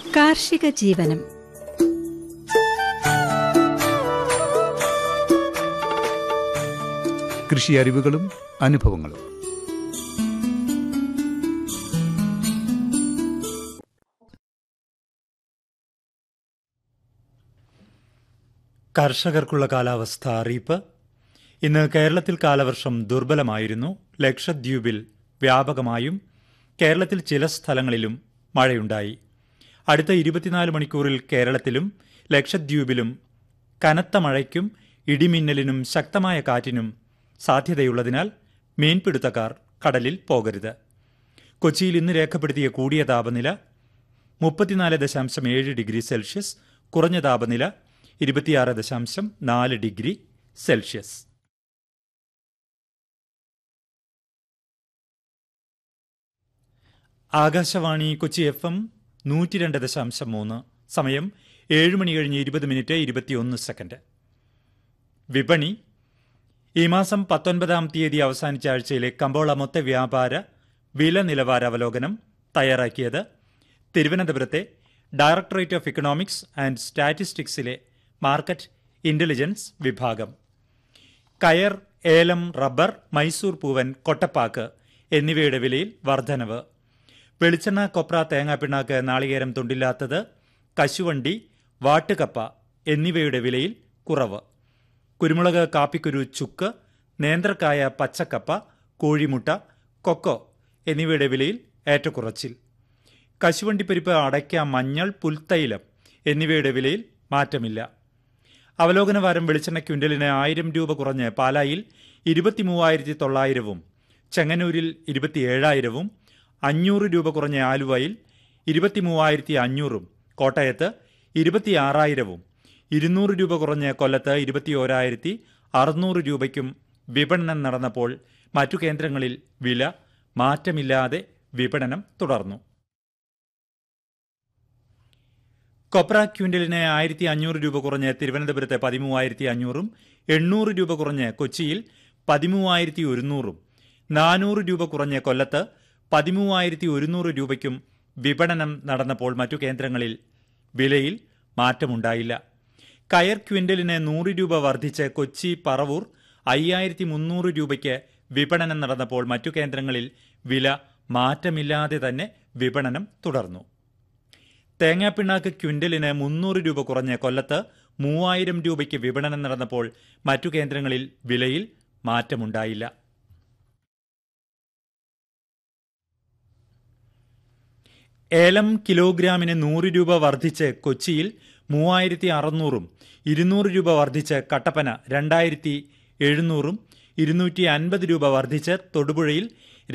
കാർഷിക ജീവനം കൃഷി അറിവുകളും അനുഭവങ്ങളും കർഷകർക്കുള്ള കാലാവസ്ഥ അറിയിപ്പ് ഇന്ന് കേരളത്തിൽ കാലവർഷം ദുർബലമായിരുന്നു ലക്ഷദ്വീപിൽ വ്യാപകമായും കേരളത്തിൽ ചില സ്ഥലങ്ങളിലും മഴയുണ്ടായി അടുത്ത ഇരുപത്തിനാല് മണിക്കൂറിൽ കേരളത്തിലും ലക്ഷദ്വീപിലും കനത്ത മഴയ്ക്കും ഇടിമിന്നലിനും ശക്തമായ കാറ്റിനും സാധ്യതയുള്ളതിനാൽ മീൻപിടുത്തക്കാർ കടലിൽ പോകരുത് കൊച്ചിയിൽ ഇന്ന് രേഖപ്പെടുത്തിയ കൂടിയ താപനില മുപ്പത്തിനാല് ദശാംശം ഏഴ് ഡിഗ്രി സെൽഷ്യസ് കുറഞ്ഞ താപനില ഇരുപത്തിയാറ് ദശാംശം നാല് degree Celsius Akashvani Kochi F M നൂറ്റി രണ്ട് ദശാംശം മൂന്ന് സമയം ഏഴ് മണി കഴിഞ്ഞ് ഇരുപത് മിനിറ്റ് ഇരുപത്തിയൊന്ന് സെക്കൻഡ് വിപണി ഈ മാസം പത്തൊൻപതാം തീയതി അവസാനിച്ച ആഴ്ചയിലെ കമ്പോള മൊത്ത വ്യാപാര വില നിലവാര അവലോകനം തയ്യാറാക്കിയത് തിരുവനന്തപുരത്തെ ഡയറക്ടറേറ്റ് ഓഫ് ഇക്കണോമിക്സ് ആൻഡ് സ്റ്റാറ്റിസ്റ്റിക്സിലെ മാർക്കറ്റ് ഇന്റലിജൻസ് വിഭാഗം കയർ ഏലം റബ്ബർ മൈസൂർ പൂവൻ കൊട്ടപ്പാക്ക് എന്നിവയുടെ വിലയിൽ വർധനവ് വെളിച്ചെണ്ണ കൊപ്ര തേങ്ങാപ്പിണ്ണാക്ക് നാളികേരം തുണ്ടില്ലാത്തത് കശുവണ്ടി വാട്ടുകപ്പ എന്നിവയുടെ വിലയിൽ കുറവ് കുരുമുളക് കാപ്പിക്കുരു ചുക്ക് നേന്ത്രക്കായ പച്ചക്കപ്പ കോഴിമുട്ട കൊക്കോ എന്നിവയുടെ വിലയിൽ ഏറ്റക്കുറച്ചിൽ കശുവണ്ടിപ്പരിപ്പ് അടയ്ക്ക മഞ്ഞൾ പുൽത്തൈലം എന്നിവയുടെ വിലയിൽ മാറ്റമില്ല അവലോകന വാരം വെളിച്ചെണ്ണ ക്വിൻ്റലിന് ആയിരം രൂപ കുറഞ്ഞ് പാലായിൽ ഇരുപത്തി മൂവായിരത്തി തൊള്ളായിരവും ചെങ്ങന്നൂരിൽ ഇരുപത്തിയേഴായിരവും അഞ്ഞൂറ് രൂപ കുറഞ്ഞ ആലുവയിൽ ഇരുപത്തി മൂവായിരത്തി അഞ്ഞൂറും കോട്ടയത്ത് ഇരുപത്തിയാറായിരവും ഇരുന്നൂറ് രൂപ കുറഞ്ഞ് കൊല്ലത്ത് ഇരുപത്തിയോരായിരത്തി അറുന്നൂറ് രൂപയ്ക്കും വിപണനം നടന്നപ്പോൾ മറ്റു കേന്ദ്രങ്ങളിൽ വില മാറ്റമില്ലാതെ വിപണനം തുടർന്നു കൊപ്ര ക്വിൻ്റലിന് ആയിരത്തി അഞ്ഞൂറ് രൂപ കുറഞ്ഞ് തിരുവനന്തപുരത്ത് പതിമൂവായിരത്തി അഞ്ഞൂറും എണ്ണൂറ് രൂപ കുറഞ്ഞ് കൊച്ചിയിൽ പതിമൂവായിരത്തി ഒരുന്നൂറും നാനൂറ് രൂപ കുറഞ്ഞ് കൊല്ലത്ത് പതിമൂവായിരത്തി ഒരുന്നൂറ് രൂപയ്ക്കും വിപണനം നടന്നപ്പോൾ മറ്റു കേന്ദ്രങ്ങളിൽ വിലയിൽ മാറ്റമുണ്ടായില്ല കയർ ക്വിൻ്റലിന് നൂറ് രൂപ വർദ്ധിച്ച് കൊച്ചി പറവൂർ അയ്യായിരത്തി മുന്നൂറ് രൂപയ്ക്ക് വിപണനം നടന്നപ്പോൾ മറ്റു കേന്ദ്രങ്ങളിൽ വില മാറ്റമില്ലാതെ തന്നെ വിപണനം തുടർന്നു തേങ്ങാപ്പിണ്ണാക്ക് ക്വിൻ്റലിന് മുന്നൂറ് രൂപ കുറഞ്ഞ് കൊല്ലത്ത് മൂവായിരം രൂപയ്ക്ക് വിപണനം നടന്നപ്പോൾ മറ്റു കേന്ദ്രങ്ങളിൽ വിലയിൽ മാറ്റമുണ്ടായില്ല ഏലം കിലോഗ്രാമിന് നൂറ് രൂപ വർദ്ധിച്ച് കൊച്ചിയിൽ മൂവായിരത്തി അറുന്നൂറും ഇരുന്നൂറ് രൂപ വർദ്ധിച്ച് കട്ടപ്പന രണ്ടായിരത്തി എഴുന്നൂറും ഇരുന്നൂറ്റി അൻപത് രൂപ വർദ്ധിച്ച് തൊടുപുഴയിൽ